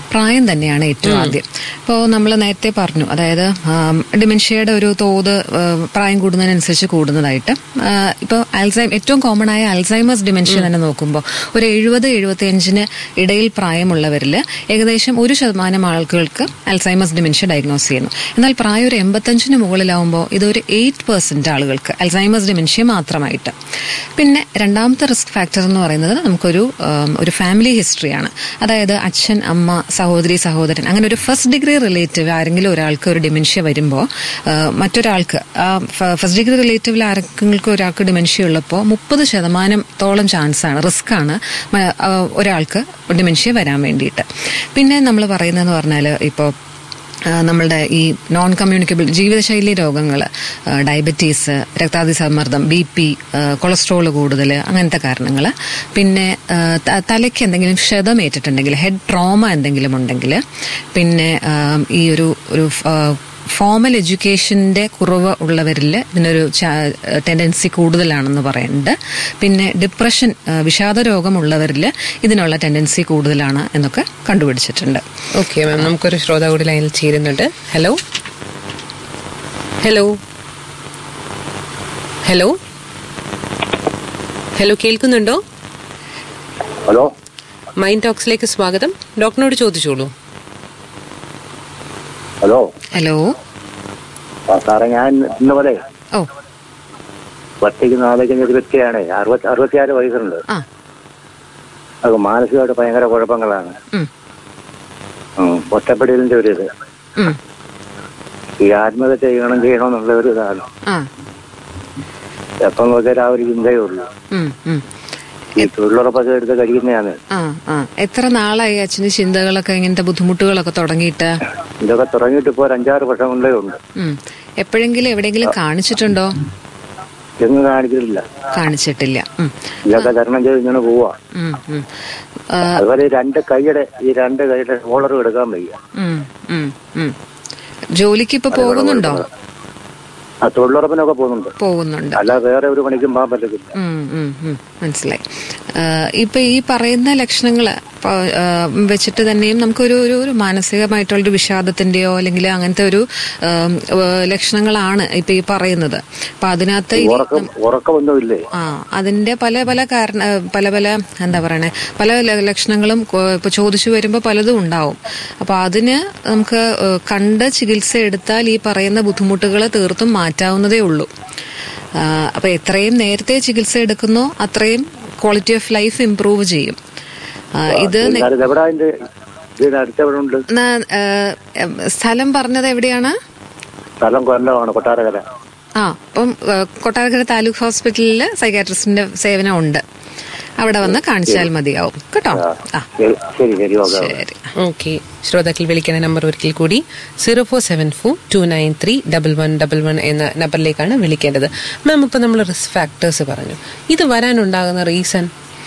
പ്രായം തന്നെയാണ് ഏറ്റവും ആദ്യം ഇപ്പോൾ നമ്മൾ നേരത്തെ പറഞ്ഞു അതായത് ആം, ഡിമെൻഷ്യയുടെ ഒരു തോത് ആ, പ്രായം കൂടുന്നതിനനുസരിച്ച് കൂടുന്നതായിട്ട് ആ, ഇപ്പോൾ അൽസൈം ഏറ്റവും കോമൺ ആയ അൽസൈമേഴ്സ് ഡിമെൻഷ്യ തന്നെ നോക്കുമ്പോൾ ഒരു എഴുപത് എഴുപത്തിയഞ്ചിന് ഇടയിൽ പ്രായമുള്ളവരിൽ ഏകദേശം ഒരു ശതമാനം ആളുകൾക്ക് അൽസൈമേഴ്സ് ഡിമെൻഷ്യ ഡയഗ്നോസ് ചെയ്യുന്നു എന്നാൽ പ്രായം ഒരു എൺപത്തഞ്ചിന് മുകളിലാവുമ്പോൾ ഇതൊരു എയ്റ്റ് പെർസെന്റ് ആളുകൾക്ക് അൽസൈമേഴ്സ് ഡിമെൻഷ്യ മാത്രമായിട്ട് പിന്നെ രണ്ടാമത്തെ റിസ്ക് ഫാക്ടർ എന്ന് പറയുന്നത് നമുക്കൊരു ആം, ഒരു ഫാമിലി ഹിസ്റ്ററിയാണ് അതായത് അച്ഛൻ അമ്മ സഹോദരി സഹോദരൻ അങ്ങനെ ഒരു ഫസ്റ്റ് ഡിഗ്രി റിലേറ്റീവ് ആരെങ്കിലും ഒരാൾക്ക് ഒരു ഡിമെൻഷ്യ വരുമ്പോൾ മറ്റൊരാൾക്ക് ഫസ്റ്റ് ഡിഗ്രി റിലേറ്റീവിൽ ആർക്കെങ്കിലും ഒരാൾക്ക് ഡിമെൻഷ്യ ഉള്ളപ്പോൾ മുപ്പത് ശതമാനത്തോളം ചാൻസ് ആണ് റിസ്ക് ആണ് മ- ആ, ഒരാൾക്ക് ഡിമെൻഷ്യ വരാൻ വേണ്ടിയിട്ട് പിന്നെ നമ്മൾ പറയുന്നതെന്ന് പറഞ്ഞാൽ ഇപ്പോൾ ആ, നമ്മളുടെ ഈ നോൺ കമ്മ്യൂണിക്കബിൾ ജീവിതശൈലി രോഗങ്ങൾ ഡയബറ്റീസ് രക്താതിസമ്മർദ്ദം ബി പി കൊളസ്ട്രോൾ കൂടുതൽ അങ്ങനത്തെ കാരണങ്ങൾ പിന്നെ ആ, ത- തലയ്ക്ക് എന്തെങ്കിലും ക്ഷതമേറ്റിട്ടുണ്ടെങ്കിൽ ഹെഡ് ട്രോമ എന്തെങ്കിലും ഉണ്ടെങ്കിൽ പിന്നെ ആ, ഈ ഒരു ഒരു ആ, ഫോമൽ എഡ്യൂക്കേഷന്റെ കുറവ് ഉള്ളവരിൽ ഇതിനൊരു ടെൻഡൻസി കൂടുതലാണെന്ന് പറയുന്നുണ്ട് പിന്നെ ഡിപ്രഷൻ ആ, വിഷാദ രോഗമുള്ളവരിൽ ഇതിനുള്ള ടെൻഡൻസി കൂടുതലാണ് എന്നൊക്കെ കണ്ടുപിടിച്ചിട്ടുണ്ട് ഓക്കെ മാം നമുക്കൊരു ശ്രോത കൂടി ലൈനിൽ ചേരുന്നുണ്ട് ഹലോ ഹലോ ഹലോ ഹലോ കേൾക്കുന്നുണ്ടോ ഹലോ മൈൻഡ് ടോക്സിലേക്ക് സ്വാഗതം ഡോക്ടറിനോട് ചോദിച്ചോളൂ ഹലോ ഹലോ ആ സാറേ ഞാൻ ഇന്ന് പോലെ ഓ ഒറ്റയ്ക്ക് നാളേക്ക് ഒരു വ്യക്തിയാണ് അറുപത്തി അറുപത്തിയാറ് വയസ്സുണ്ട് ആ അത് മാനസികമായിട്ട് ഭയങ്കര കുഴപ്പങ്ങളാണ് ഉം, ഉം, ഒറ്റപ്പെടലിന്റെ ഒരു ഇത് ഉം, ഈ ആത്മഹത്യ ചെയ്യണം ചെയ്യണമെന്നുള്ള ഒരു ഇതാണ് ആ എപ്പം നോക്കിയാൽ ആ ഒരു ചിന്തയേ ഉള്ളൂ ഉം, ഉം. ഈ തൊഴിലുറപ്പൊക്കെ എടുത്ത് കഴിക്കുന്നതാണ് ആ ആ എത്ര നാളായി അച്ഛന് ചിന്തകളൊക്കെ ഇങ്ങനത്തെ ബുദ്ധിമുട്ടുകളൊക്കെ തുടങ്ങിയിട്ട് ഇതൊക്കെ തുടങ്ങിയിട്ട് ഇപ്പോൾ ഒരു അഞ്ചാറ് വർഷം കൊണ്ടേ ഉണ്ട് ഉം. എപ്പോഴെങ്കിലും എവിടെയെങ്കിലും കാണിച്ചിട്ടുണ്ടോ എങ്ങും കാണിച്ചിട്ടില്ല കാണിച്ചിട്ടില്ല ഉം. ഇതൊക്കെ തരണം ചെയ്ത് ഇങ്ങനെ പോവാ ഉം, ഉം. ആ, അതുപോലെ ഈ രണ്ട് കൈയുടെ ഈ രണ്ട് കൈയുടെ ഷോളറും എടുക്കാൻ വയ്യ ഉം, ഉം, ഉം. ജോലിക്ക് ഇപ്പൊ പോകുന്നുണ്ടോ ആ തൊഴിലുറപ്പിനൊക്കെ പോകുന്നുണ്ട് പോകുന്നുണ്ട് അല്ല വേറെ ഒരു പണിക്കും പോകാൻ പറ്റത്തില്ല ഉം, ഉം, ഉം. മനസ്സിലായി ആ, ഇപ്പൊ ഈ പറയുന്ന ലക്ഷണങ്ങള് ഇപ്പൊ, ആ, വെച്ചിട്ട് തന്നെയും നമുക്കൊരു ഒരു ഒരു മാനസികമായിട്ടുള്ളൊരു വിഷാദത്തിന്റെയോ അല്ലെങ്കിൽ അങ്ങനത്തെ ഒരു ആം, ഏ, ലക്ഷണങ്ങളാണ് ഇപ്പൊ ഈ പറയുന്നത് അപ്പൊ അതിനകത്ത് ഇനി ഉറക്കം ഉറക്കമൊന്നുമില്ലേ ആ അതിന്റെ പല പല കാരണ പല പല എന്താ പറയണേ പല ല- ലക്ഷണങ്ങളും കൊ- ഇപ്പൊ ചോദിച്ചു വരുമ്പോൾ പലതും ഉണ്ടാവും അപ്പൊ അതിന് നമുക്ക് ഏഹ്, കണ്ട് ചികിത്സ എടുത്താൽ ഈ പറയുന്ന ബുദ്ധിമുട്ടുകൾ തീർത്തും മാറ്റാവുന്നതേ ഉള്ളൂ ആ, അപ്പൊ എത്രയും നേരത്തെ ചികിത്സ എടുക്കുന്നോ അത്രയും ക്വാളിറ്റി ഓഫ് ലൈഫ് ഇംപ്രൂവ് ചെയ്യും ആ, ഇത് നി- ഇത് എവിടെ അതിന്റെ ഇതിന് അടുത്ത് എവിടെ ഉണ്ട് ന- ഏഹ്, സ്ഥലം പറഞ്ഞത് എവിടെയാണ് സ്ഥലം കൊല്ലമാണ് കൊട്ടാരകര ആ അപ്പം ഏഹ്, കൊട്ടാരക്കര താലൂക്ക് ഹോസ്പിറ്റലിൽ സൈക്കാട്രിസ്റ്റിന്റെ സേവനം ഉണ്ട് അവിടെ വന്ന് കാണിച്ചാൽ മതിയാവും കേട്ടോ ആ ശരി ശരി ശരി ഓക്കെ ശരി ഓക്കെ ശ്രോതാക്കൾ വിളിക്കുന്ന നമ്പർ ഒരിക്കൽ കൂടി zero four seven four two nine three double one double one എന്ന നമ്പറിലേക്കാണ് വിളിക്കേണ്ടത് മാം ഇപ്പൊ നമ്മൾ റിസ്ക് ഫാക്ടേഴ്സ് പറഞ്ഞു ഇത് വരാനുണ്ടാകുന്ന റീസൺ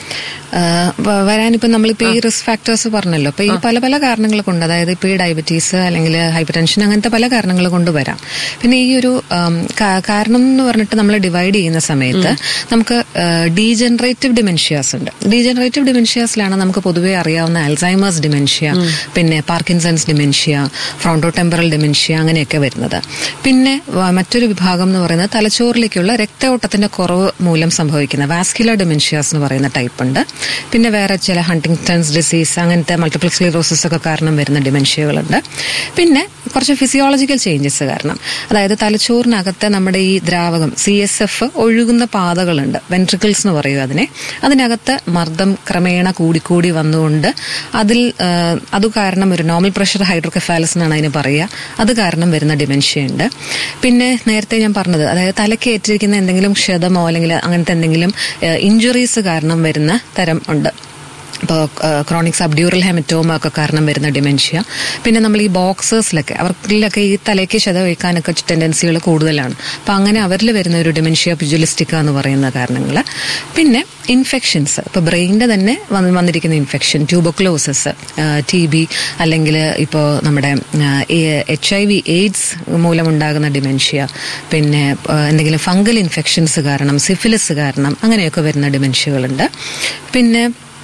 ആഹ് വ- വരാനിപ്പോ നമ്മളിപ്പോ ഈ റിസ്ക് ഫാക്ടേഴ്സ് പറഞ്ഞല്ലോ അപ്പൊ ഈ പല പല കാരണങ്ങൾ കൊണ്ട് അതായത് ഇപ്പൊ ഈ ഡയബറ്റീസ് അല്ലെങ്കിൽ ഹൈപ്പർ ടെൻഷൻ അങ്ങനത്തെ പല കാരണങ്ങൾ കൊണ്ട് വരാം പിന്നെ ഈ ഒരു ആം, കാ- കാരണം എന്ന് പറഞ്ഞിട്ട് നമ്മൾ ഡിവൈഡ് ചെയ്യുന്ന സമയത്ത് നമുക്ക് ഡീജനറേറ്റീവ് ഡിമെൻഷ്യാസ് ഉണ്ട് ഡീജനറേറ്റീവ് ഡിമെൻഷ്യാസിലാണ് നമുക്ക് പൊതുവെ അറിയാവുന്ന അൽസൈമേഴ്സ് ഡിമെൻഷ്യ പിന്നെ Parkinson's dementia frontotemporal dementia അങ്ങനെയൊക്കെ വരുന്നത് പിന്നെ വ- മറ്റൊരു വിഭാഗം എന്ന് പറയുന്നത് തലച്ചോറിലേക്കുള്ള രക്തയോട്ടത്തിന്റെ കുറവ് മൂലം സംഭവിക്കുന്ന വാസ്കുലർ ഡിമെൻഷ്യാസ് എന്ന് പറയുന്ന ടൈപ്പ് ഉണ്ട് പിന്നെ വേറെ ചില ഹണ്ടിങ്ടൺസ് ഡിസീസ് അങ്ങനത്തെ മൾട്ടിപ്പിൾ സ്ക്ലീറോസിസ് ഒക്കെ കാരണം വരുന്ന ഡിമെൻഷ്യകളുണ്ട് പിന്നെ കുറച്ച് ഫിസിയോളജിക്കൽ ചേഞ്ചസ് കാരണം അതായത് തലച്ചോറിനകത്ത് നമ്മുടെ ഈ ദ്രാവകം സി എസ് എഫ് ഒഴുകുന്ന പാതകളുണ്ട് വെൻട്രിക്കിൾസ് എന്ന് പറയും അതിനെ അതിനകത്ത് മർദ്ദം ക്രമേണ കൂടിക്കൂടി വന്നുകൊണ്ട് അതിൽ ആ, അത് കാരണം ഒരു നോർമൽ പ്രഷർ ഹൈഡ്രോകെഫാലസ് എന്നാണ് അതിന് പറയുക അത് കാരണം വരുന്ന ഡിമെൻഷ്യ ഉണ്ട് പിന്നെ നേരത്തെ ഞാൻ പറഞ്ഞത് അതായത് തലയ്ക്ക് ഏറ്റിരിക്കുന്ന എന്തെങ്കിലും ക്ഷതമോ അല്ലെങ്കിൽ അങ്ങനത്തെ എന്തെങ്കിലും ഇഞ്ചുറീസ് കാരണം വരുന്ന തരം ഉണ്ട് ഇപ്പോൾ ക്രോണിക് സബ്ഡ്യൂറൽ ഹെമറ്റോമ ഒക്കെ കാരണം വരുന്ന ഡിമെൻഷ്യ പിന്നെ നമ്മൾ ഈ ബോക്സേഴ്സിലൊക്കെ അവർക്കിലൊക്കെ ഈ തലയ്ക്ക് ക്ഷതവയ്ക്കാനൊക്കെ ടെൻഡൻസികൾ കൂടുതലാണ് അപ്പം അങ്ങനെ അവരിൽ വരുന്ന ഒരു ഡിമെൻഷ്യ പിജുലിസ്റ്റിക്ക എന്ന് പറയുന്ന കാരണങ്ങൾ പിന്നെ ഇൻഫെക്ഷൻസ് ഇപ്പോൾ ബ്രെയിനിന്റെ തന്നെ വന്ന് വന്നിരിക്കുന്ന ഇൻഫെക്ഷൻ ട്യൂബോക്ലോസിസ് ടി ബി അല്ലെങ്കിൽ ഇപ്പോൾ നമ്മുടെ എച്ച് ഐ വി എയ്ഡ്സ് മൂലമുണ്ടാകുന്ന ഡിമെൻഷ്യ പിന്നെ ആ, എന്തെങ്കിലും ഫംഗൽ ഇൻഫെക്ഷൻസ് കാരണം സിഫിലിസ് കാരണം അങ്ങനെയൊക്കെ വരുന്ന ഡിമെൻഷ്യകളുണ്ട് പിന്നെ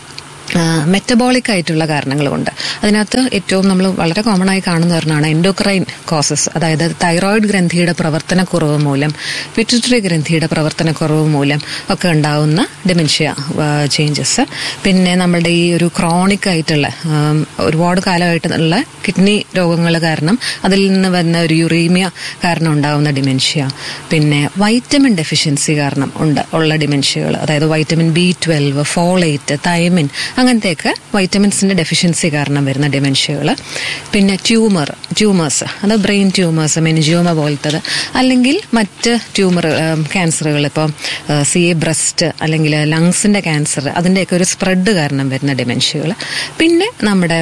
മെറ്റബോളിക് ആയിട്ടുള്ള കാരണങ്ങളുമുണ്ട് അതിനകത്ത് ഏറ്റവും നമ്മൾ വളരെ കോമൺ ആയി കാണുന്ന ഒരെണ്ണമാണ് എൻഡോക്രൈൻ കോസസ് അതായത് തൈറോയിഡ് ഗ്രന്ഥിയുടെ പ്രവർത്തനക്കുറവ് മൂലം പിറ്റുറ്ററി ഗ്രന്ഥിയുടെ പ്രവർത്തനക്കുറവ് മൂലം ഒക്കെ ഉണ്ടാവുന്ന ഡിമെൻഷ്യ ചേഞ്ചസ് പിന്നെ നമ്മുടെ ഈ ഒരു ക്രോണിക് ആയിട്ടുള്ള ആം, ഒരുപാട് കാലമായിട്ടുള്ള കിഡ്നി രോഗങ്ങൾ കാരണം അതിൽ നിന്ന് വന്ന ഒരു യുറീമിയ കാരണം ഉണ്ടാവുന്ന ഡിമെൻഷ്യ പിന്നെ വൈറ്റമിൻ ഡെഫിഷ്യൻസി കാരണം ഉണ്ട് ഉള്ള ഡിമെൻഷ്യകൾ അതായത് vitamin B twelve folate thiamine അങ്ങനത്തെയൊക്കെ വൈറ്റമിൻസിന്റെ ഡെഫിഷ്യൻസി കാരണം വരുന്ന ഡിമെൻഷ്യകൾ പിന്നെ ട്യൂമർ ട്യൂമേഴ്സ് അത് ബ്രെയിൻ ട്യൂമേഴ്സ് മെനിജിയോമ പോലത്തത് അല്ലെങ്കിൽ മറ്റ് ട്യൂമർ ക്യാൻസറുകൾ ഇപ്പോൾ സി എ ബ്രസ്റ്റ് അല്ലെങ്കിൽ ലങ്സിന്റെ ക്യാൻസർ അതിൻ്റെയൊക്കെ ഒരു സ്പ്രെഡ് കാരണം വരുന്ന ഡിമെൻഷ്യകൾ പിന്നെ നമ്മുടെ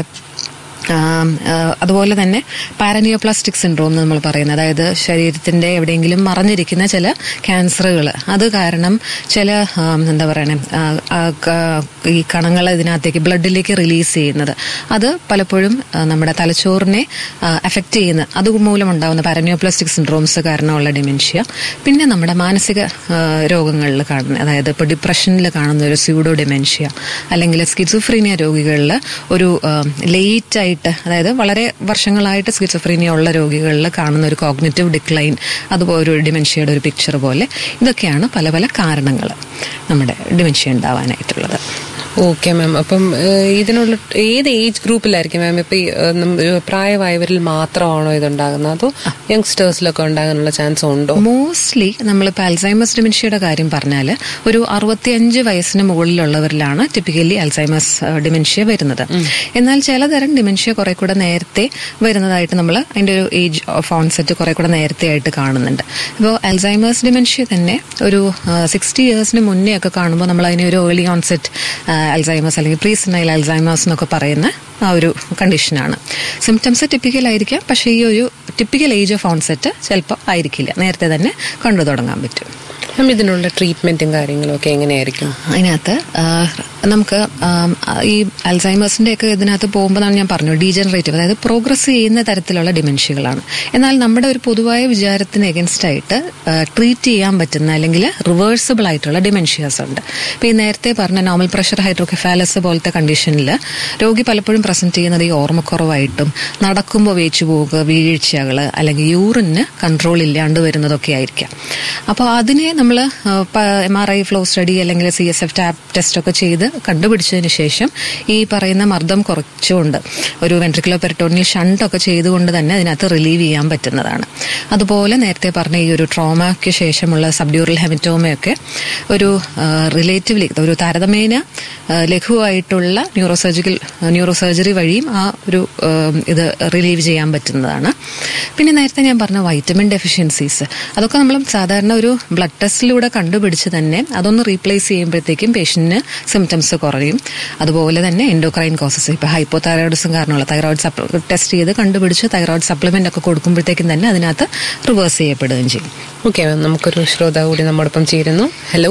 ആം, ആ, അതുപോലെ തന്നെ പാരനിയോപ്ലാസ്റ്റിക് സിൻഡ്രോം എന്ന് നമ്മൾ പറയുന്നത് അതായത് ശരീരത്തിന്റെ എവിടെയെങ്കിലും മറഞ്ഞിരിക്കുന്ന ചില ക്യാൻസറുകൾ അത് കാരണം ചില ആം, എന്താ പറയണേ ആ, ആ, ക- ഈ കണങ്ങൾ ഇതിനകത്തേക്ക് ബ്ലഡിലേക്ക് റിലീസ് ചെയ്യുന്നത് അത് പലപ്പോഴും ആ, നമ്മുടെ തലച്ചോറിനെ എഫക്റ്റ് ചെയ്യുന്ന അതുമൂലം ഉണ്ടാകുന്ന പാരനിയോപ്ലാസ്റ്റിക് സിൻഡ്രോംസ് കാരണമുള്ള ഡിമെൻഷ്യ പിന്നെ നമ്മുടെ മാനസിക ആ, രോഗങ്ങളിൽ കാണുന്ന അതായത് ഇപ്പോൾ ഡിപ്രഷനിൽ കാണുന്ന ഒരു സ്യൂഡോ ഡിമെൻഷ്യ അല്ലെങ്കിൽ സ്കിസോഫ്രീനിയ രോഗികളിൽ ഒരു ലേറ്റ് ആയിട്ട് അതായത് വളരെ വർഷങ്ങളായിട്ട് സ്കിസോഫ്രീനിയ ഉള്ള രോഗികളിൽ കാണുന്ന ഒരു കോഗ്നറ്റീവ് ഡിക്ലൈൻ അതുപോലെ ഒരു ഡിമെൻഷ്യയുടെ ഒരു പിക്ചർ പോലെ ഇതൊക്കെയാണ് പല പല കാരണങ്ങൾ നമ്മുടെ ഡിമെൻഷ്യ ഉണ്ടാവാനായിട്ടുള്ളത് ഓക്കെ മാം അപ്പം ഏഹ്, ഇതിനുള്ള ഏത് ഏജ് ഗ്രൂപ്പിലായിരിക്കും മാം ഇപ്പൊ ഈ, ഏഹ്, നം- ഏഹ്, പ്രായമായവരിൽ മാത്രമാണോ ഇതുണ്ടാകുന്നത് അതോ യങ്സ്റ്റേഴ്സിലൊക്കെ ഉണ്ടാകാനുള്ള ചാൻസ് ഉണ്ടോ മോസ്റ്റ്ലി നമ്മളിപ്പോൾ അൽസൈമസ് ഡിമെൻഷ്യയുടെ കാര്യം പറഞ്ഞാൽ ഒരു അറുപത്തിയഞ്ച് വയസ്സിന് മുകളിലുള്ളവരിലാണ് ടിപ്പിക്കലി അൽസൈമസ് ഡിമെൻഷ്യ വരുന്നത് എന്നാൽ ചിലതരം ഡിമെൻഷ്യ കുറെ കൂടെ നേരത്തെ വരുന്നതായിട്ട് നമ്മൾ അതിന്റെ ഒരു ഏജ് ഓഫ് ഓൺസെറ്റ് കുറെ കൂടെ നേരത്തെ ആയിട്ട് കാണുന്നുണ്ട് ഇപ്പോൾ അൽസൈമേഴ്സ് ഡിമെൻഷ്യ തന്നെ ഒരു സിക്സ്റ്റി ഇയേഴ്സിന് മുന്നേ ഒക്കെ കാണുമ്പോൾ നമ്മൾ അതിനെ ഒരു ഏർലി ഓൺസെറ്റ് അൽസൈമേഴ്സ് അല്ലെങ്കിൽ പ്രീ സിനൈൽ അൽസൈമേഴ്സ് എന്നൊക്കെ പറയുന്ന ആ ഒരു കണ്ടീഷനാണ് സിംറ്റംസ് ടിപ്പിക്കൽ ആയിരിക്കാം പക്ഷേ ഈ ഒരു ടിപ്പിക്കൽ ഏജ് ഓഫ് ഓൺസെറ്റ് ചിലപ്പോൾ ആയിരിക്കില്ല നേരത്തെ തന്നെ കണ്ടു തുടങ്ങാൻ പറ്റും മാം ഇതിനുള്ള ട്രീറ്റ്മെന്റും കാര്യങ്ങളും ഒക്കെ എങ്ങനെയായിരിക്കും അതിനകത്ത് ആ, നമുക്ക് ആം, ഈ അൽസൈമേഴ്സിന്റെ ഒക്കെ ഇതിനകത്ത് പോകുമ്പോൾ ഞാൻ പറഞ്ഞു ഡീജനറേറ്റീവ് അതായത് പ്രോഗ്രസ് ചെയ്യുന്ന തരത്തിലുള്ള ഡിമെൻഷ്യകളാണ് എന്നാൽ നമ്മുടെ ഒരു പൊതുവായ വിചാരത്തിന് എഗൻസ്റ്റ് ആയിട്ട് ട്രീറ്റ് ചെയ്യാൻ പറ്റുന്ന അല്ലെങ്കിൽ റിവേഴ്സിബിൾ ആയിട്ടുള്ള ഡിമെൻഷ്യാസ് ഉണ്ട് ഇപ്പൊ ഈ നേരത്തെ പറഞ്ഞ നോർമൽ പ്രഷർ ഹൈഡ്രോകെഫാലസ് പോലത്തെ കണ്ടീഷനിൽ രോഗി പലപ്പോഴും പ്രസന്റ് ചെയ്യുന്നത് ഈ ഓർമ്മക്കുറവായിട്ടും നടക്കുമ്പോൾ വേച്ചു പോവുക വീഴ്ചകൾ അല്ലെങ്കിൽ യൂറിന് കൺട്രോൾ ഇല്ലാണ്ട് വരുന്നതൊക്കെ ആയിരിക്കാം അപ്പോൾ അതിനെ നമ്മൾ M R I flow study അല്ലെങ്കിൽ C S F tap test ഒക്കെ ചെയ്ത് കണ്ടുപിടിച്ചതിന് ശേഷം ഈ പറയുന്ന മർദ്ദം കുറച്ചുകൊണ്ട് ഒരു വെൻട്രിക്കുലർ പെരിട്ടോണിയൽ ഷണ്ട് ഒക്കെ ചെയ്തുകൊണ്ട് തന്നെ അതിനകത്ത് റിലീവ് ചെയ്യാൻ പറ്റുന്നതാണ് അതുപോലെ നേരത്തെ പറഞ്ഞ ഈ ഒരു ട്രോമയ്ക്ക് ശേഷമുള്ള സബ്ഡ്യൂറൽ ഹെമറ്റോമയൊക്കെ ഒരു റിലേറ്റീവ്ലി ഒരു താരതമ്യേന ആ, ലഘുവായിട്ടുള്ള ന്യൂറോസർജിക്കൽ ന്യൂറോസർജറി വഴിയും ആ ഒരു ആ, ഇത് റിലീവ് ചെയ്യാൻ പറ്റുന്നതാണ് പിന്നെ നേരത്തെ ഞാൻ പറഞ്ഞ വൈറ്റമിൻ ഡെഫിഷ്യൻസീസ് അതൊക്കെ നമ്മൾ സാധാരണ ഒരു ബ്ലഡ് ടെസ്റ്റിലൂടെ കണ്ടുപിടിച്ച് തന്നെ അതൊന്ന് റീപ്ലേസ് ചെയ്യുമ്പോഴത്തേക്കും പേഷ്യന്റിന് സിംറ്റംസ് കുറയും അതുപോലെ തന്നെ എൻഡോക്രൈൻ കോസസ് ഇപ്പൊ ഹൈപ്പോ തൈറോയിഡിസം കാരണമുള്ള തൈറോയിഡ് ടെസ്റ്റ് ചെയ്ത് കണ്ടുപിടിച്ച് തൈറോയിഡ് സപ്ലിമെന്റ് ഒക്കെ കൊടുക്കുമ്പോഴത്തേക്കും തന്നെ അതിനകത്ത് റിവേഴ്സ് ചെയ്യപ്പെടുകയും ചെയ്യും ഓക്കെ മാം നമുക്കൊരു ശ്രോതാവ് കൂടി നമ്മോടൊപ്പം ചേരുന്നു ഹലോ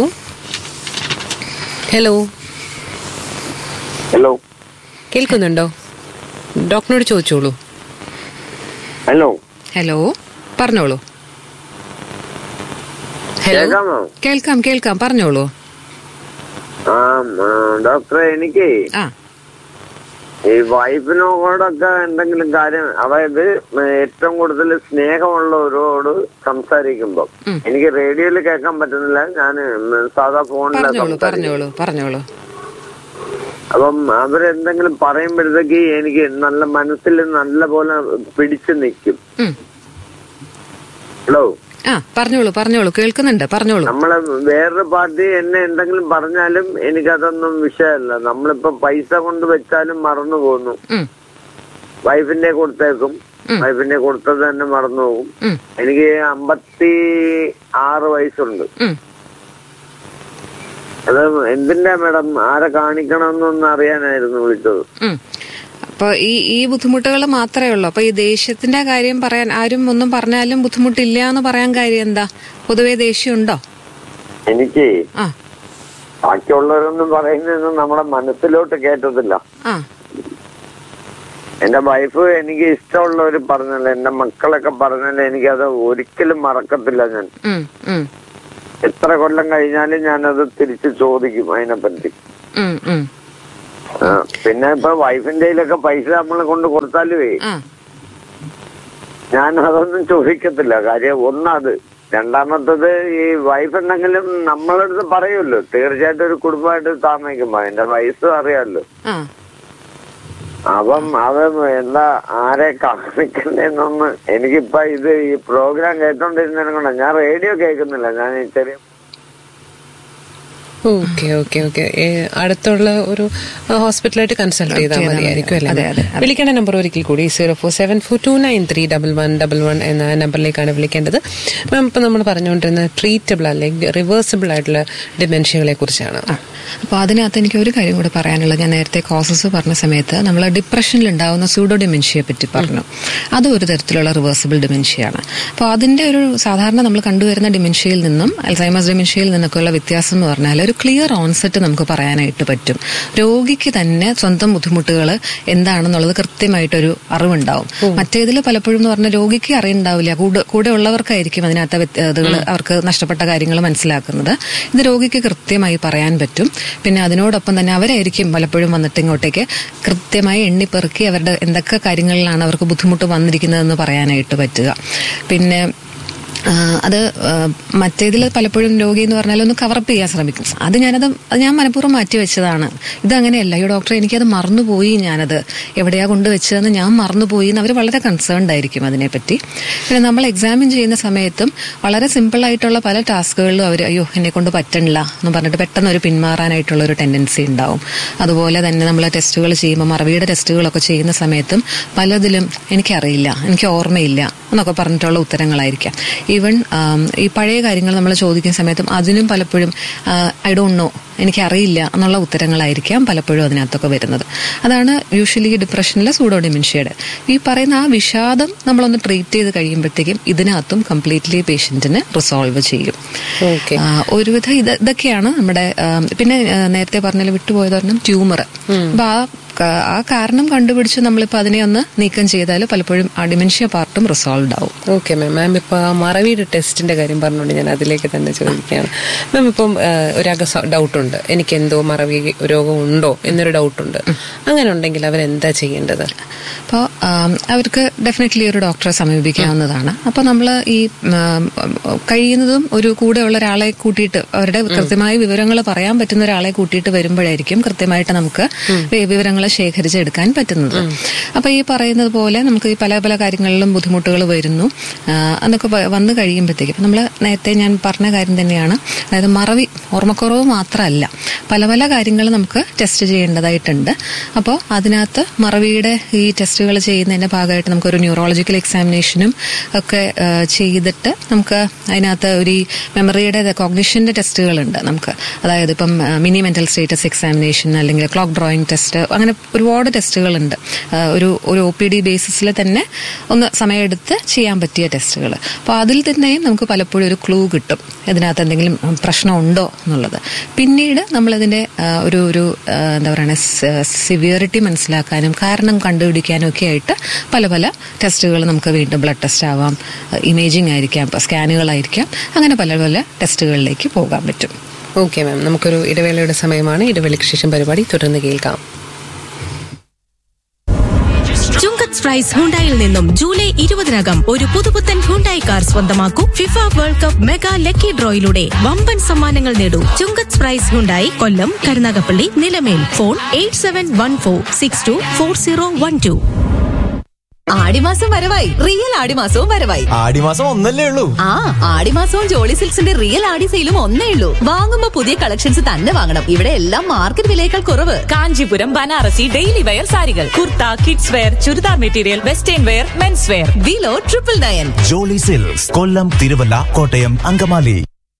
ഹലോ ഹലോ കേൾക്കുന്നുണ്ടോ ഡോക്ടറിനോട് ചോദിച്ചോളൂ ഹലോ ഹലോ പറഞ്ഞോളൂ ഹലോ കേൾക്കാമോ കേൾക്കാം കേൾക്കാം പറഞ്ഞോളൂ ആ ആ, ഡോക്ടറെ എനിക്ക് ആ ഈ വൈഫിനോടൊക്കെ എന്തെങ്കിലും കാര്യം അതായത് ഏറ്റവും കൂടുതൽ സ്നേഹമുള്ളവരോട് സംസാരിക്കുമ്പോ ഉം. എനിക്ക് റേഡിയോയിൽ കേൾക്കാൻ പറ്റുന്നില്ല ഞാൻ സാധാ ഫോണിലാണ് പറഞ്ഞോളൂ പറഞ്ഞോളൂ പറഞ്ഞോളൂ അപ്പം അവരെന്തെങ്കിലും പറയുമ്പോഴത്തേക്ക് എനിക്ക് നല്ല മനസ്സിൽ നല്ല പോലെ പിടിച്ചു നിൽക്കും ഉം. ഹലോ ആ പറഞ്ഞോളൂ പറഞ്ഞോളൂ കേൾക്കുന്നുണ്ട് പറഞ്ഞോളൂ നമ്മളെ വേറൊരു പാർട്ടി എന്നെ എന്തെങ്കിലും പറഞ്ഞാലും എനിക്കതൊന്നും വിഷയമല്ല നമ്മളിപ്പോ പൈസ കൊണ്ട് വെച്ചാലും മറന്നു പോകുന്നു ഉം, വൈഫിന്റെ കൊടുത്തേക്കും വൈഫിന്റെ കൊടുത്തത് തന്നെ മറന്നു പോകും ഉം, എനിക്ക് അമ്പത്തി ആറ് വയസ്സുണ്ട് ഉം. അത് എന്തിന്റെ മാഡം ആരെ കാണിക്കണമെന്നൊന്ന് അറിയാനായിരുന്നു വിളിച്ചത് ഉം. അപ്പൊ ഈ ഈ ബുദ്ധിമുട്ടുകൾ മാത്രമേ ഉള്ളൂ അപ്പൊ ഈ ദേഷ്യത്തിന്റെ കാര്യം പറയാൻ ആരും ഒന്നും പറഞ്ഞാലും ബുദ്ധിമുട്ടില്ല എന്ന് പറയാൻ കാര്യം എന്താ പൊതുവെ ദേഷ്യമുണ്ടോ എനിക്ക് ആ ബാക്കിയുള്ളവരൊന്നും പറയുന്നതൊന്നും നമ്മുടെ മനസ്സിലോട്ട് കേട്ടതില്ല ആ എന്റെ വൈഫ് എനിക്ക് ഇഷ്ടമുള്ളവർ പറഞ്ഞല്ലോ എന്റെ മക്കളൊക്കെ പറഞ്ഞല്ലോ എനിക്കത് ഒരിക്കലും മറക്കത്തില്ല ഞാൻ ഉം, ഉം, എത്ര കൊല്ലം കഴിഞ്ഞാലും ഞാനത് തിരിച്ച് ചോദിക്കും അതിനെപ്പറ്റി ഉം, ഉം. ആ, പിന്നെ ഇപ്പൊ വൈഫിന്റെ കയ്യിലൊക്കെ പൈസ നമ്മൾ കൊണ്ട് കൊടുത്താലുവേ ആ ഞാൻ അതൊന്നും ചോദിക്കത്തില്ല കാര്യം ഒന്നത് രണ്ടാമത്തത് ഈ വൈഫ് എന്തെങ്കിലും നമ്മളടുത്ത് പറയുമല്ലോ തീർച്ചയായിട്ടും ഒരു കുടുംബമായിട്ട് താമസിക്കുമ്പോ എന്റെ വയസ്സും അറിയാമല്ലോ ആ അപ്പം അത് എന്താ ആരെ കാണിക്കണ്ടെന്നൊന്ന് എനിക്കിപ്പോ ഇത് ഈ പ്രോഗ്രാം കേട്ടോണ്ടിരുന്നതിനെ കൊണ്ട് ഞാൻ റേഡിയോ കേൾക്കുന്നില്ല ഞാൻ ഈ ചെറിയ ഓക്കെ ഓക്കെ ഓക്കെ അടുത്തുള്ള ഒരു ഹോസ്പിറ്റലായിട്ട് കൺസൾട്ട് ചെയ്താൽ ചെയ്താൽ മതി. മതിയായിരിക്കും അതെ, അല്ലേ അതെ, അതെ. വിളിക്കേണ്ട നമ്പർ ഒരിക്കൽ കൂടി zero four seven four two nine three double one double one എന്ന നമ്പറിലേക്കാണ് വിളിക്കേണ്ടത് മാം ഇപ്പം നമ്മൾ പറഞ്ഞുകൊണ്ടിരുന്ന ട്രീറ്റബിൾ അല്ലെങ്കിൽ റിവേഴ്സിബിൾ ആയിട്ടുള്ള ഡിമെൻഷ്യകളെ കുറിച്ചാണ് അപ്പോൾ അതിനകത്ത് എനിക്ക് ഒരു കാര്യം കൂടെ പറയാനുള്ളത് ഞാൻ നേരത്തെ കോസസ് പറഞ്ഞ സമയത്ത് നമ്മൾ ഡിപ്രഷനിൽ ഉണ്ടാവുന്ന സൂഡോ ഡിമെൻഷ്യയെ പറ്റി പറഞ്ഞു അത് ഒരു തരത്തിലുള്ള റിവേഴ്സിബിൾ ഡിമെൻഷ്യയാണ് അപ്പോൾ അതിന്റെ ഒരു സാധാരണ നമ്മൾ കണ്ടുവരുന്ന ഡിമെൻഷ്യയിൽ നിന്നും അൽസൈമസ് ഡിമെൻഷ്യയിൽ നിന്നൊക്കെയുള്ള വ്യത്യാസം എന്ന് പറഞ്ഞാൽ ഒരു ക്ലിയർ ഓൺസെറ്റ് നമുക്ക് പറയാനായിട്ട് പറ്റും രോഗിക്ക് തന്നെ സ്വന്തം ബുദ്ധിമുട്ടുകൾ എന്താണെന്നുള്ളത് കൃത്യമായിട്ടൊരു അറിവുണ്ടാവും മറ്റേതിൽ പലപ്പോഴും എന്ന് പറഞ്ഞാൽ രോഗിക്ക് അറിയുണ്ടാവില്ല കൂടെ കൂടെ ഉള്ളവർക്കായിരിക്കും അതിനകത്ത് വ്യത്യാസതകൾ അവർക്ക് നഷ്ടപ്പെട്ട കാര്യങ്ങൾ മനസ്സിലാക്കുന്നത് ഇത് രോഗിക്ക് കൃത്യമായി പറയാൻ പറ്റും പിന്നെ അതിനോടൊപ്പം തന്നെ അവരായിരിക്കും പലപ്പോഴും വന്നിട്ട് ഇങ്ങോട്ടേക്ക് കൃത്യമായി എണ്ണിപ്പെറുക്കി അവരുടെ എന്തൊക്കെ കാര്യങ്ങളിലാണ് അവർക്ക് ബുദ്ധിമുട്ട് വന്നിരിക്കുന്നതെന്ന് പറയാനായിട്ട് പറ്റുക പിന്നെ ആ, അത് മറ്റേതിൽ പലപ്പോഴും രോഗി എന്ന് പറഞ്ഞാൽ ഒന്ന് കവറപ്പ് ചെയ്യാൻ ശ്രമിക്കും അത് ഞാനത് അത് ഞാൻ മനഃപൂർവ്വം മാറ്റി വെച്ചതാണ് ഇതങ്ങനെയല്ല ഈ ഡോക്ടറെ എനിക്കത് മറന്നുപോയി ഞാനത് എവിടെയാ കൊണ്ടുവച്ചതെന്ന് ഞാൻ മറന്നുപോയി എന്ന് അവർ വളരെ കൺസേൺഡ് ആയിരിക്കും അതിനെപ്പറ്റി പിന്നെ നമ്മൾ എക്സാമിൻ ചെയ്യുന്ന സമയത്തും വളരെ സിമ്പിൾ ആയിട്ടുള്ള പല ടാസ്കുകളിലും അവർ അയ്യോ എന്നെ കൊണ്ട് പറ്റണില്ല എന്ന് പറഞ്ഞിട്ട് പെട്ടെന്ന് ഒരു പിന്മാറാനായിട്ടുള്ള ഒരു ടെൻഡൻസി ഉണ്ടാവും അതുപോലെ തന്നെ നമ്മൾ ടെസ്റ്റുകൾ ചെയ്യുമ്പോൾ മറവിയുടെ ടെസ്റ്റുകളൊക്കെ ചെയ്യുന്ന സമയത്തും പലതിലും എനിക്കറിയില്ല എനിക്ക് ഓർമ്മയില്ല എന്നൊക്കെ പറഞ്ഞിട്ടുള്ള ഉത്തരങ്ങളായിരിക്കാം ഈവൻ ഈ പഴയ കാര്യങ്ങൾ നമ്മൾ ചോദിക്കുന്ന സമയത്തും അതിനും പലപ്പോഴും ഐ ഡോണ്ട് നോ എനിക്കറിയില്ല എന്നുള്ള ഉത്തരങ്ങളായിരിക്കാം പലപ്പോഴും അതിനകത്തൊക്കെ വരുന്നത് അതാണ് യൂഷ്വലി ഡിപ്രഷനിലെ സൂഡോ ഡിമെൻഷ്യയുടെ ഈ പറയുന്ന ആ വിഷാദം നമ്മളൊന്ന് ട്രീറ്റ് ചെയ്ത് കഴിയുമ്പോഴത്തേക്കും ഇതിനകത്തും കംപ്ലീറ്റ്ലി പേഷ്യന്റിന് റിസോൾവ് ചെയ്യും ഓക്കെ ആ, ഒരുവിധം ഇത് ഇതൊക്കെയാണ് നമ്മുടെ ആ, പിന്നെ ആ, നേരത്തെ പറഞ്ഞാൽ വിട്ടുപോയത് പറഞ്ഞാൽ ട്യൂമർ അപ്പൊ ആ ക- ആ കാരണം കണ്ടുപിടിച്ച് നമ്മളിപ്പോ അതിനെ ഒന്ന് നീക്കം ചെയ്താൽ പലപ്പോഴും ആ ഡിമെൻഷ്യ പാർട്ടും റിസോൾവ് ആവും ഓക്കെ മാം മാം ഇപ്പോൾ ആ മറവിയുടെ ടെസ്റ്റിന്റെ കാര്യം പറഞ്ഞുകൊണ്ട് ഞാൻ അതിലേക്ക് തന്നെ ചോദിക്കുകയാണ് മാം ഇപ്പം ആ, ഒരാൾക്ക് ഡൗട്ടുണ്ട് എനിക്ക് എന്തോ മറവി രോഗമുണ്ടോ എന്നൊരു ഡൗട്ടുണ്ട് അങ്ങനെ ഉണ്ടെങ്കിൽ അവരെന്താ ചെയ്യേണ്ടത് അപ്പോൾ അവർക്ക് ഡെഫിനറ്റ്ലി ഒരു ഡോക്ടറെ സമീപിക്കാവുന്നതാണ് അപ്പോൾ നമ്മൾ ഈ ഉം, കഴിയുന്നതും ഒരു കൂടെയുള്ള ഒരാളെ കൂട്ടിയിട്ട് അവരുടെ കൃത്യമായ വിവരങ്ങൾ പറയാൻ പറ്റുന്ന ഒരാളെ കൂട്ടിയിട്ട് വരുമ്പോഴായിരിക്കും കൃത്യമായിട്ട് നമുക്ക് വിവരങ്ങൾ ശേഖരിച്ചെടുക്കാൻ പറ്റുന്നത് അപ്പോൾ ഈ പറയുന്നത് പോലെ നമുക്ക് ഈ പല പല കാര്യങ്ങളിലും ബുദ്ധിമുട്ടുകൾ വരുന്നു ആ, എന്നൊക്കെ വ- വന്നു കഴിയുമ്പോഴത്തേക്കും നമ്മൾ നേരത്തെ ഞാൻ പറഞ്ഞ കാര്യം തന്നെയാണ് അതായത് മറവി ഓർമ്മക്കുറവ് മാത്രമല്ല പല പല കാര്യങ്ങൾ നമുക്ക് ടെസ്റ്റ് ചെയ്യേണ്ടതായിട്ടുണ്ട് അപ്പോൾ അതിനകത്ത് മറവിയുടെ ഈ ടെസ്റ്റുകൾ ചെയ്യുന്നതിന്റെ ഭാഗമായിട്ട് നമുക്കൊരു ന്യൂറോളജിക്കൽ എക്സാമിനേഷനും ഒക്കെ ആ, ചെയ്തിട്ട് നമുക്ക് അതിനകത്ത് ഒരു ഈ മെമ്മറിയുടെ കോഗ്നിഷന്റെ ടെസ്റ്റുകളുണ്ട് നമുക്ക് അതായത് ഇപ്പം മിനി മെന്റൽ സ്റ്റേറ്റസ് എക്സാമിനേഷൻ അല്ലെങ്കിൽ ക്ലോക്ക് ഡ്രോയിങ് ടെസ്റ്റ് അങ്ങനെ ഒരുപാട് ടെസ്റ്റുകളുണ്ട് ആ, ഒരു ഒരു ഒ പി ഡി ബേസിസിൽ തന്നെ ഒന്ന് സമയമെടുത്ത് ചെയ്യാൻ പറ്റിയ ടെസ്റ്റുകൾ അപ്പോൾ അതിൽ തന്നെയും നമുക്ക് പലപ്പോഴും ഒരു ക്ലൂ കിട്ടും ഇതിനകത്ത് എന്തെങ്കിലും ഉം, പ്രശ്നമുണ്ടോ എന്നുള്ളത് പിന്നീട് നമ്മളതിന്റെ ആ, ഒരു ഒരു ആ, എന്താ പറയുക സിവിയറിറ്റി മനസ്സിലാക്കാനും കാരണം കണ്ടുപിടിക്കാനും ഒക്കെ ആയിട്ട് പല പല ടെസ്റ്റുകൾ നമുക്ക് വീണ്ടും ബ്ലഡ് ടെസ്റ്റ് ആവാം ഇമേജിംഗ് ആയിരിക്കാം സ്കാനുകളായിരിക്കാം അങ്ങനെ പല പല ടെസ്റ്റുകളിലേക്ക് പോകാൻ പറ്റും ഓക്കെ മാം നമുക്കൊരു ഇടവേളയുടെ സമയമാണ് ഇടവേളയ്ക്ക് ശേഷം പരിപാടി തുടർന്ന് കേൾക്കാം ചുങ്കത്ത് പ്രൈസ് ഹുണ്ടായിൽ നിന്നും ജൂലൈ ഇരുപതിനകം ഒരു പുതുപുത്തൻ ഹുണ്ടായി കാർ സ്വന്തമാക്കൂ FIFA World Cup mega lucky ഡ്രോയിലൂടെ വമ്പൻ സമ്മാനങ്ങൾ നേടൂ Chungath prize Hyundai Kollam Karunagappally Nilamel phone eight seven one four six two four zero one two ആടിമാസം വരവായി റിയൽ ആടിമാസവും വരവായി ആടിമാസം ഒന്നല്ലേ ഉള്ളൂ ആ ആടിമാസവും ജോളി സിൽക്സിന്റെ റിയൽ ആടി സെയിലും ഒന്നേ ഉള്ളൂ വാങ്ങുമ്പോ പുതിയ കളക്ഷൻസ് തന്നെ വാങ്ങണം ഇവിടെ എല്ലാം മാർക്കറ്റ് വിലയേക്കാൾ കുറവ് കാഞ്ചീപുരം ബനാറസി ഡെയിലി വെയർ സാരികൾ kurta kids wear churidar material western wear men's wear below triple nine Jolly Silks Kollam Thiruvalla Kottayam Angamaly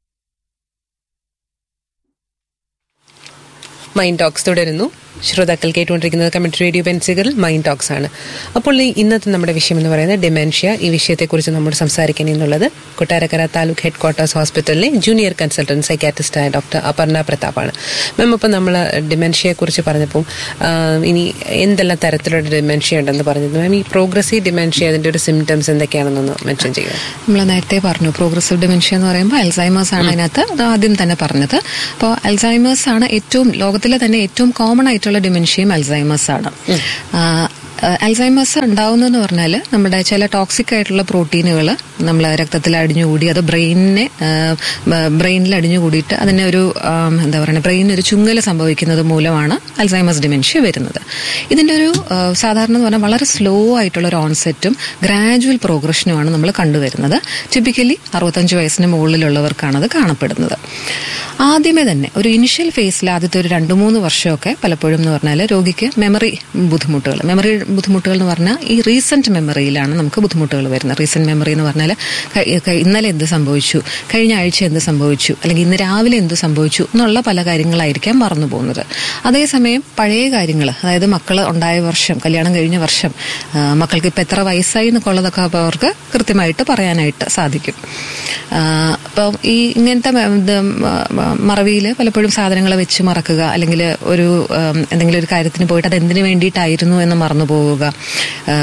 Mind Talks തുടരുന്നു ശ്രോതാക്കൾ കേട്ടുകൊണ്ടിരിക്കുന്നത് കമ്മ്യൂണിറ്റി റേഡിയോ പെൻസികൾ മൈൻഡ് ടോക്സ് ആണ് അപ്പോൾ ഈ ഇന്നത്തെ നമ്മുടെ വിഷയം എന്ന് പറയുന്നത് ഡിമെൻഷ്യ ഈ വിഷയത്തെക്കുറിച്ച് നമ്മൾ സംസാരിക്കാൻ എന്നുള്ളത് കൊട്ടാരക്കര താലൂക്ക് ഹെഡ് ക്വാർട്ടേഴ്സ് ഹോസ്പിറ്റലിലെ ജൂനിയർ കൺസൾട്ടന്റ് സൈക്കാട്രിസ്റ്റായ ഡോക്ടർ അപർണ പ്രതാപ്പാണ് മാം ഇപ്പോൾ നമ്മൾ ഡിമെൻഷ്യയെക്കുറിച്ച് പറഞ്ഞപ്പോൾ ആ, ഇനി എന്തെല്ലാം തരത്തിലുള്ള ഡിമെൻഷ്യ ഉണ്ടെന്ന് പറഞ്ഞത് മാം ഈ പ്രോഗ്രസീവ് ഡിമെൻഷ്യ അതിന്റെ ഒരു സിംറ്റംസ് എന്തൊക്കെയാണെന്നൊന്ന് മെൻഷൻ ചെയ്യുക നമ്മൾ നേരത്തെ പറഞ്ഞു പ്രോഗ്രസീവ് ഡിമെൻഷ്യ എന്ന് പറയുമ്പോൾ അൽസൈമേഴ്സ് ആണ് അതിനകത്ത് ആദ്യം തന്നെ പറഞ്ഞത് അപ്പോൾ അൽസൈമേഴ്സ് ആണ് ഏറ്റവും ലോകത്തിലെ തന്നെ ഏറ്റവും കോമൺ ആയിട്ടുള്ള ആയിട്ടുള്ള ഡിമെൻഷ്യയും അൽസൈമേഴ്സ് ആണ് ആ, അൽസൈമേഴ്സ് ഉണ്ടാവുന്നതെന്ന് പറഞ്ഞാൽ നമ്മുടെ ചില ടോക്സിക് ആയിട്ടുള്ള പ്രോട്ടീനുകൾ നമ്മൾ രക്തത്തിൽ അടിഞ്ഞുകൂടി അത് ബ്രെയിനിനെ ബ്രെയിനിൽ അടിഞ്ഞുകൂടിയിട്ട് അതിനെ ഒരു ആം, എന്താ പറയുക ബ്രെയിനിന് ഒരു ചുങ്ങൽ സംഭവിക്കുന്നത് മൂലമാണ് അൽസൈമേഴ്സ് ഡിമെൻഷ്യ വരുന്നത് ഇതിന്റെ ഒരു ആ, സാധാരണ എന്ന് പറഞ്ഞാൽ വളരെ സ്ലോ ആയിട്ടുള്ള ഒരു ഓൺസെറ്റും ഗ്രാജുവൽ പ്രോഗ്രഷനുമാണ് നമ്മൾ കണ്ടുവരുന്നത് ടിപ്പിക്കലി അറുപത്തഞ്ച് വയസ്സിന് മുകളിലുള്ളവർക്കാണ് അത് കാണപ്പെടുന്നത് ആദ്യമേ തന്നെ ഒരു ഇനിഷ്യൽ ഫേസിൽ ആദ്യത്തെ ഒരു രണ്ട് മൂന്ന് വർഷമൊക്കെ പലപ്പോഴും എന്ന് പറഞ്ഞാൽ രോഗിക്ക് മെമ്മറി ബുദ്ധിമുട്ടുകൾ മെമ്മറി ബുദ്ധിമുട്ടുകൾ എന്ന് പറഞ്ഞാൽ ഈ റീസെന്റ് മെമ്മറിയിലാണ് നമുക്ക് ബുദ്ധിമുട്ടുകൾ വരുന്നത് റീസെന്റ് മെമ്മറി എന്ന് പറഞ്ഞാൽ ക- ക- ഇന്നലെ എന്ത് സംഭവിച്ചു കഴിഞ്ഞ ആഴ്ച എന്ത് സംഭവിച്ചു അല്ലെങ്കിൽ ഇന്ന് രാവിലെ എന്ത് സംഭവിച്ചു എന്നുള്ള പല കാര്യങ്ങളായിരിക്കാം മറന്നു പോകുന്നത് അതേസമയം പഴയ കാര്യങ്ങൾ അതായത് മക്കൾ ഉണ്ടായ വർഷം കല്യാണം കഴിഞ്ഞ വർഷം ആ, മക്കൾക്ക് ഇപ്പം എത്ര വയസ്സായി എന്നൊക്കെ ഉള്ളതൊക്കെ അപ്പോൾ അവർക്ക് കൃത്യമായിട്ട് പറയാനായിട്ട് സാധിക്കും അപ്പം ഈ ഇങ്ങനത്തെ മറവിയിൽ പലപ്പോഴും സാധനങ്ങൾ വെച്ച് മറക്കുക അല്ലെങ്കിൽ ഒരു ഉം, എന്തെങ്കിലും ഒരു കാര്യത്തിന് പോയിട്ട് അത് എന്തിനു വേണ്ടിയിട്ടായിരുന്നു എന്ന് മറന്നു പോവുക ആ,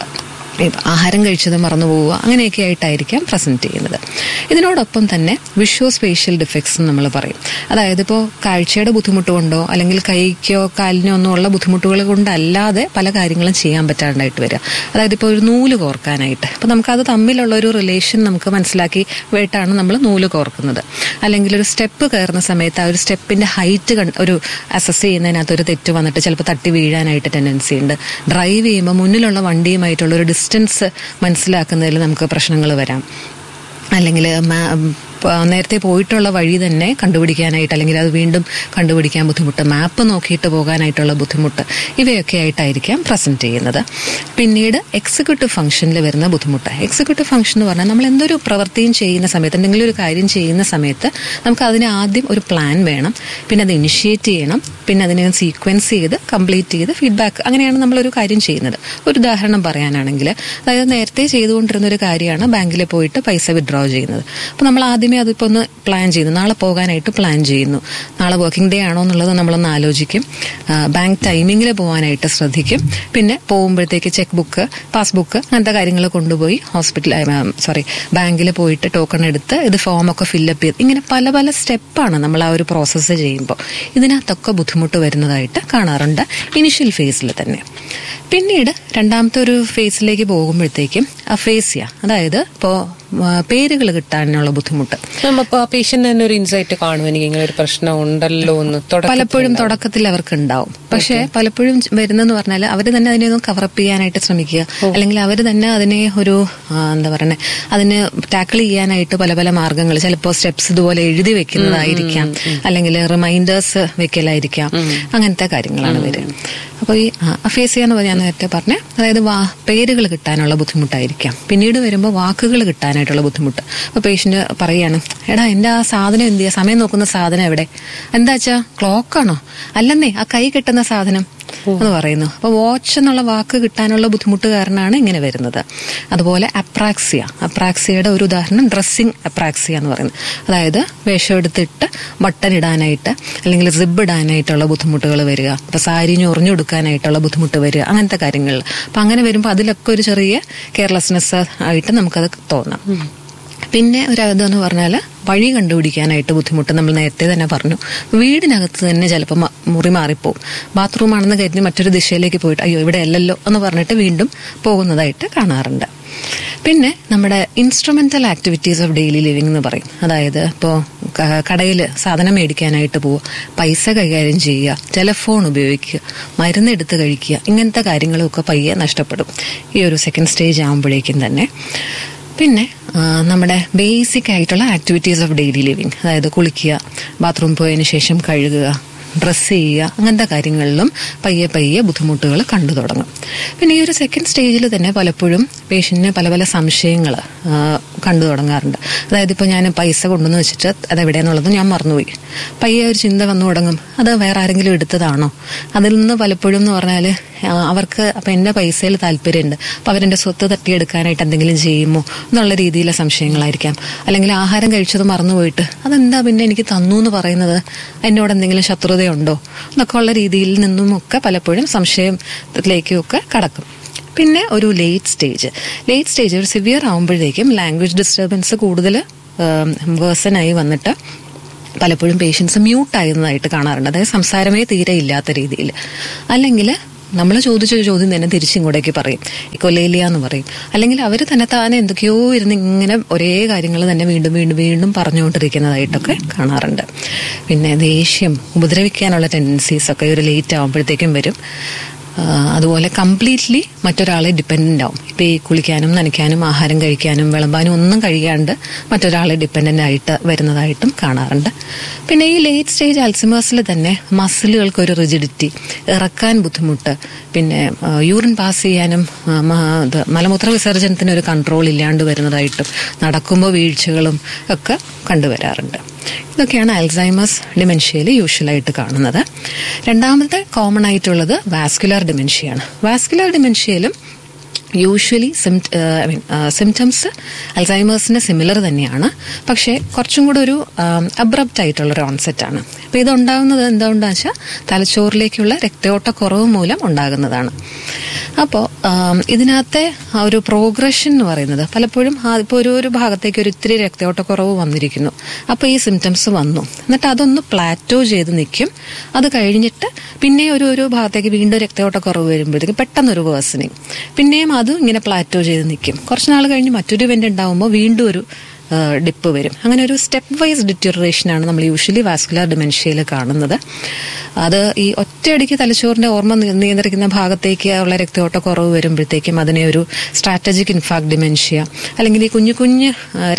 ഈ ആഹാരം കഴിച്ചത് മറന്നു പോവുക അങ്ങനെയൊക്കെ ആയിട്ടായിരിക്കാം പ്രസന്റ് ചെയ്യുന്നത് ഇതിനോടൊപ്പം തന്നെ വിഷ്വോ സ്പേഷ്യൽ ഡിഫക്ട്സ് എന്ന് നമ്മൾ പറയും അതായത് ഇപ്പോൾ കാഴ്ചയുടെ ബുദ്ധിമുട്ട് കൊണ്ടോ അല്ലെങ്കിൽ കൈക്കോ കാലിനോ ഒന്നും ഉള്ള ബുദ്ധിമുട്ടുകൾ കൊണ്ടല്ലാതെ പല കാര്യങ്ങളും ചെയ്യാൻ പറ്റാണ്ടായിട്ട് വരിക അതായത് ഇപ്പോൾ ഒരു നൂല് കോർക്കാനായിട്ട് അപ്പോൾ നമുക്കത് തമ്മിലുള്ള ഒരു റിലേഷൻ നമുക്ക് മനസ്സിലാക്കി വേട്ടാണ് നമ്മൾ നൂല് കോർക്കുന്നത് അല്ലെങ്കിൽ ഒരു സ്റ്റെപ്പ് കയറുന്ന സമയത്ത് ആ ഒരു സ്റ്റെപ്പിന്റെ ഹൈറ്റ് ഒരു അസസ് ചെയ്യുന്നതിനകത്ത് ഒരു തെറ്റ് വന്നിട്ട് ചിലപ്പോൾ തട്ടി വീഴാനായിട്ട് ടെൻഡൻസി ഉണ്ട് ഡ്രൈവ് ചെയ്യുമ്പോൾ മുന്നിലുള്ള വണ്ടിയുമായിട്ടുള്ള ഒരു ഡിസ്റ്റൻസ് മനസ്സിലാക്കുന്നതിൽ നമുക്ക് പ്രശ്നങ്ങൾ വരാം അല്ലെങ്കിൽ നേരത്തെ പോയിട്ടുള്ള വഴി തന്നെ കണ്ടുപിടിക്കാനായിട്ട് അല്ലെങ്കിൽ അത് വീണ്ടും കണ്ടുപിടിക്കാൻ ബുദ്ധിമുട്ട് മാപ്പ് നോക്കിയിട്ട് പോകാനായിട്ടുള്ള ബുദ്ധിമുട്ട് ഇവയൊക്കെ ആയിട്ടായിരിക്കാം പ്രസന്റ് ചെയ്യുന്നത് പിന്നീട് എക്സിക്യൂട്ടീവ് ഫംഗ്ഷനിൽ വരുന്ന ബുദ്ധിമുട്ട് എക്സിക്യൂട്ടീവ് ഫംഗ്ഷൻ എന്ന് പറഞ്ഞാൽ നമ്മൾ എന്തൊരു പ്രവൃത്തിയും ചെയ്യുന്ന സമയത്ത് എന്തെങ്കിലും ഒരു കാര്യം ചെയ്യുന്ന സമയത്ത് നമുക്ക് അതിന് ആദ്യം ഒരു പ്ലാൻ വേണം പിന്നെ അത് ഇനിഷ്യേറ്റ് ചെയ്യണം പിന്നെ അതിനെ സീക്വൻസ് ചെയ്ത് കംപ്ലീറ്റ് ചെയ്ത് ഫീഡ്ബാക്ക് അങ്ങനെയാണ് നമ്മളൊരു കാര്യം ചെയ്യുന്നത് ഒരു ഉദാഹരണം പറയാനാണെങ്കിൽ അതായത് നേരത്തെ ചെയ്തുകൊണ്ടിരുന്ന ഒരു കാര്യമാണ് ബാങ്കിൽ പോയിട്ട് പൈസ വിഡ്രോ ചെയ്യുന്നത് അപ്പോൾ നമ്മൾ ആദ്യമേ അതിപ്പോൾ ഒന്ന് പ്ലാൻ ചെയ്യുന്നു നാളെ പോകാനായിട്ട് പ്ലാൻ ചെയ്യുന്നു നാളെ വർക്കിംഗ് ഡേ ആണോ എന്നുള്ളത് നമ്മളൊന്ന് ആലോചിക്കും ആ, ബാങ്ക് ടൈമിങ്ങിൽ പോകാനായിട്ട് ശ്രദ്ധിക്കും പിന്നെ പോകുമ്പോഴത്തേക്ക് ചെക്ക് ബുക്ക് പാസ്ബുക്ക് അങ്ങനത്തെ കാര്യങ്ങൾ കൊണ്ടുപോയി ഹോസ്പിറ്റൽ സോറി ബാങ്കിൽ പോയിട്ട് ടോക്കൺ എടുത്ത് ഇത് ഫോമൊക്കെ ഫില്ലപ്പ് ചെയ്ത് ഇങ്ങനെ പല പല സ്റ്റെപ്പാണ് നമ്മൾ ആ ഒരു പ്രോസസ്സ് ചെയ്യുമ്പോൾ ഇതിനകത്തൊക്കെ ബുദ്ധിമുട്ട് വരുന്നതായിട്ട് കാണാറുണ്ട് ഇനിഷ്യൽ ഫേസിൽ തന്നെ പിന്നീട് രണ്ടാമത്തെ ഒരു ഫേസിലേക്ക് പോകുമ്പോഴത്തേക്കും അഫേസിയ അതായത് ഇപ്പോൾ പേരുകൾ കിട്ടാനുള്ള ബുദ്ധിമുട്ട് നമ്മപ്പോ ആ പേഷ്യന്റ് തന്നെ ഒരു ഇൻസൈറ്റ് കാണും എനിക്ക് ഇങ്ങനെ ഒരു പ്രശ്നം ഉണ്ടല്ലോ എന്ന് തുടക്കത്തിൽ പലപ്പോഴും തുടക്കത്തിൽ അവർക്ക് ഉണ്ടാവും പക്ഷെ പലപ്പോഴും വരുന്നെന്ന് പറഞ്ഞാൽ അവർ തന്നെ അതിനെ ഒന്ന് കവറപ്പ് ചെയ്യാനായിട്ട് ശ്രമിക്കുക അല്ലെങ്കിൽ അവർ തന്നെ അതിനെ ഒരു ആ, എന്താ പറയുന്നത് അതിന് ടാക്കിൾ ചെയ്യാനായിട്ട് പല പല മാർഗങ്ങൾ ചിലപ്പോൾ സ്റ്റെപ്സ് ഇതുപോലെ എഴുതി വെക്കുന്നതായിരിക്കാം അല്ലെങ്കിൽ റിമൈൻഡേഴ്സ് വെക്കലായിരിക്കാം അങ്ങനത്തെ കാര്യങ്ങളാണ് വരിക അപ്പോൾ ഈ അഫേസിയ എന്ന് ഞാൻ നേരത്തെ പറഞ്ഞ അതായത് വാ പേരുകൾ കിട്ടാനുള്ള ബുദ്ധിമുട്ടായിരിക്കാം പിന്നീട് വരുമ്പോൾ വാക്കുകൾ കിട്ടാനായിട്ടുള്ള ബുദ്ധിമുട്ട് അപ്പോൾ പേഷ്യന്റ് പറയാണ് എടാ എൻ്റെ ആ സാധനം എന്ത് ചെയ്യാ സമയം നോക്കുന്ന സാധനം എവിടെ എന്താ വെച്ചാ ക്ലോക്കാണോ അല്ലെന്നേ ആ കൈ കെട്ടുന്ന സാധനം എന്ന് പറയുന്നു അപ്പൊ വാച്ച് എന്നുള്ള വാക്ക് കിട്ടാനുള്ള ബുദ്ധിമുട്ട് കാരണമാണ് ഇങ്ങനെ വരുന്നത് അതുപോലെ അപ്രാക്സിയ അപ്രാക്സിയയുടെ ഒരു ഉദാഹരണം ഡ്രസ്സിങ് അപ്രാക്സിയ എന്ന് പറയുന്നത് അതായത് വേഷം എടുത്തിട്ട് ബട്ടൺ ഇടാനായിട്ട് അല്ലെങ്കിൽ സിബ് ഇടാനായിട്ടുള്ള ബുദ്ധിമുട്ടുകൾ വരിക ഇപ്പൊ സാരി ഞൊറിഞ്ഞു കൊടുക്കാനായിട്ടുള്ള ബുദ്ധിമുട്ട് വരിക അങ്ങനത്തെ കാര്യങ്ങളിൽ അപ്പൊ അങ്ങനെ വരുമ്പോൾ അതിലൊക്കെ ഒരു ചെറിയ കെയർലെസ്നെസ് ആയിട്ട് നമുക്കത് തോന്നാം പിന്നെ ഒരു ഇതെന്ന് പറഞ്ഞാൽ വഴി കണ്ടുപിടിക്കാനായിട്ട് ബുദ്ധിമുട്ട് നമ്മൾ നേരത്തെ തന്നെ പറഞ്ഞു വീടിനകത്ത് തന്നെ ചിലപ്പോൾ മ- മുറി മാറിപ്പോവും ബാത്റൂമാണെന്ന് കരുതി മറ്റൊരു ദിശയിലേക്ക് പോയിട്ട് അയ്യോ ഇവിടെ അല്ലല്ലോ എന്ന് പറഞ്ഞിട്ട് വീണ്ടും പോകുന്നതായിട്ട് കാണാറുണ്ട് പിന്നെ നമ്മുടെ instrumental activities of daily living എന്ന് പറയും അതായത് ഇപ്പോൾ കടയിൽ സാധനം മേടിക്കാനായിട്ട് പോവുക പൈസ കൈകാര്യം ചെയ്യുക ടെലഫോൺ ഉപയോഗിക്കുക മരുന്നെടുത്ത് കഴിക്കുക ഇങ്ങനത്തെ കാര്യങ്ങളൊക്കെ പയ്യെ നഷ്ടപ്പെടും ഈ ഒരു സെക്കൻഡ് സ്റ്റേജ് ആകുമ്പോഴേക്കും തന്നെ പിന്നെ ആ, നമ്മുടെ ബേസിക് ആയിട്ടുള്ള ആക്ടിവിറ്റീസ് ഓഫ് ഡെയിലി ലിവിങ് അതായത് കുളിക്കുക ബാത്റൂം പോയതിന് ശേഷം കഴുകുക ഡ്രസ്സ് ചെയ്യുക അങ്ങനത്തെ കാര്യങ്ങളിലും പയ്യെ പയ്യെ ബുദ്ധിമുട്ടുകൾ കണ്ടു തുടങ്ങും പിന്നെ ഈ ഒരു സെക്കൻഡ് സ്റ്റേജിൽ തന്നെ പലപ്പോഴും പേഷ്യന്റിന് പല പല സംശയങ്ങൾ കണ്ടു തുടങ്ങാറുണ്ട് അതായത് ഇപ്പോൾ ഞാൻ പൈസ കൊണ്ടുവന്ന് വെച്ചിട്ട് അതെവിടെയാന്നുള്ളത് ഞാൻ മറന്നുപോയി പയ്യെ ഒരു ചിന്ത വന്നു തുടങ്ങും അത് വേറെ ആരെങ്കിലും എടുത്തതാണോ അതിൽ നിന്ന് പലപ്പോഴും എന്ന് പറഞ്ഞാൽ അവർക്ക് അപ്പം എൻ്റെ പൈസയിൽ താല്പര്യമുണ്ട് അപ്പം അവരെൻ്റെ സ്വത്ത് തട്ടിയെടുക്കാനായിട്ട് എന്തെങ്കിലും ചെയ്യുമോ എന്നുള്ള രീതിയിലെ സംശയങ്ങളായിരിക്കാം അല്ലെങ്കിൽ ആഹാരം കഴിച്ചത് മറന്നുപോയിട്ട് അതെന്താ പിന്നെ എനിക്ക് തന്നു എന്ന് പറയുന്നത് എന്നോട് എന്തെങ്കിലും ശത്രുതയുണ്ടോ എന്നൊക്കെ ഉള്ള രീതിയിൽ നിന്നുമൊക്കെ പലപ്പോഴും സംശയത്തിലേക്കും ഒക്കെ കടക്കും പിന്നെ ഒരു ലേറ്റ് സ്റ്റേജ് ലേറ്റ് സ്റ്റേജ് ഒരു സിവിയർ ആകുമ്പോഴേക്കും ലാംഗ്വേജ് ഡിസ്റ്റർബൻസ് കൂടുതൽ വേഴ്സനായി വന്നിട്ട് പലപ്പോഴും പേഷ്യൻസ് മ്യൂട്ടായിരുന്നതായിട്ട് കാണാറുണ്ട് അതായത് സംസാരമേ തീരെ ഇല്ലാത്ത രീതിയിൽ അല്ലെങ്കിൽ നമ്മൾ ചോദിച്ച ചോദ്യം തന്നെ തിരിച്ചിങ്ങോട്ടേക്ക് പറയും ഈ കൊല്ലയില്ല എന്ന് പറയും അല്ലെങ്കിൽ അവർ തന്നെ താനെ എന്തൊക്കെയോ ഇരുന്ന് ഇങ്ങനെ ഒരേ കാര്യങ്ങൾ തന്നെ വീണ്ടും വീണ്ടും വീണ്ടും പറഞ്ഞുകൊണ്ടിരിക്കുന്നതായിട്ടൊക്കെ കാണാറുണ്ട് പിന്നെ ദേഷ്യം ഉപദ്രവിക്കാനുള്ള ടെൻഡൻസീസ് ഒക്കെ ഒരു ലേറ്റ് ആകുമ്പോഴത്തേക്കും വരും ആ, അതുപോലെ കംപ്ലീറ്റ്ലി മറ്റൊരാളെ ഡിപ്പെൻഡൻ്റ് ആവും ഇപ്പം ഈ കുളിക്കാനും നനയ്ക്കാനും ആഹാരം കഴിക്കാനും വിളമ്പാനും ഒന്നും കഴിയാണ്ട് മറ്റൊരാളെ ഡിപ്പെൻഡൻ്റ് ആയിട്ട് വരുന്നതായിട്ടും കാണാറുണ്ട് പിന്നെ ഈ ലേറ്റ് സ്റ്റേജ് അൽസിമേഴ്സിൽ തന്നെ മസിലുകൾക്ക് ഒരു റിജിഡിറ്റി ഇറക്കാൻ ബുദ്ധിമുട്ട് പിന്നെ യൂറിൻ പാസ് ചെയ്യാനും ആ, മ- ഇത് മലമൂത്ര വിസർജനത്തിന് ഒരു കൺട്രോൾ ഇല്ലാണ്ട് വരുന്നതായിട്ടും നടക്കുമ്പോൾ വീഴ്ചകളും ഒക്കെ കണ്ടുവരാറുണ്ട് ഇതൊക്കെയാണ് അൽസൈമേഴ്സ് ഡിമെൻഷ്യയിൽ യൂഷ്വലായിട്ട് കാണുന്നത് രണ്ടാമത്തെ കോമൺ ആയിട്ടുള്ളത് വാസ്കുലർ ഡിമെൻഷ്യയാണ് വാസ്കുലർ ഡിമെൻഷ്യയിലും യൂഷ്വലി ഐ മീൻ സിംറ്റംസ് അൽസൈമേഴ്സിന് സിമിലർ തന്നെയാണ് പക്ഷേ കുറച്ചും കൂടെ ഒരു അബ്രപ്റ്റ് ആയിട്ടുള്ള ഒരു ഓൺസെറ്റ് ആണ് അപ്പോൾ ഇത് ഉണ്ടാകുന്നത് എന്തുകൊണ്ടാണെന്ന് വെച്ചാൽ തലച്ചോറിലേക്കുള്ള രക്തയോട്ടക്കുറവ് മൂലം ഉണ്ടാകുന്നതാണ് അപ്പോൾ ഇതിനകത്തെ ആ ഒരു പ്രോഗ്രഷൻ എന്ന് പറയുന്നത് പലപ്പോഴും ഇപ്പോൾ ഒരു ഒരു ഭാഗത്തേക്ക് ഒരു ഇത്തിരി രക്തയോട്ടക്കുറവ് വന്നിരിക്കുന്നു അപ്പോൾ ഈ സിംറ്റംസ് വന്നു എന്നിട്ട് അതൊന്ന് പ്ലാറ്റോ ചെയ്ത് നിൽക്കും അത് കഴിഞ്ഞിട്ട് പിന്നെ ഒരു ഒരു ഭാഗത്തേക്ക് വീണ്ടും രക്തയോട്ടക്കുറവ് വരുമ്പോഴത്തേക്ക് പെട്ടെന്നൊരു വേഴ്സണിങ് പിന്നെയും അത് ഇങ്ങനെ പ്ലാറ്റോ ചെയ്ത് നിൽക്കും കുറച്ച് നാൾ കഴിഞ്ഞ് മറ്റൊരു ഇവന്റ് ഉണ്ടാകുമ്പോൾ വീണ്ടും ഒരു ഡിപ്പ് വരും അങ്ങനെ ഒരു സ്റ്റെപ്പ് വൈസ് ഡിറ്ററേഷനാണ് നമ്മൾ യൂഷ്വലി വാസ്കുലർ ഡിമെൻഷ്യയിൽ കാണുന്നത് അത് ഈ ഒറ്റയടിക്ക് തലച്ചോറിന്റെ ഓർമ്മ നി- നിയന്ത്രിക്കുന്ന ഭാഗത്തേക്ക് ഉള്ള രക്തയോട്ടക്കുറവ് വരുമ്പോഴത്തേക്കും അതിനെ ഒരു സ്ട്രാറ്റജിക് ഇൻഫാക്ട് ഡിമെൻഷ്യ അല്ലെങ്കിൽ ഈ കുഞ്ഞു കുഞ്ഞ് ആ,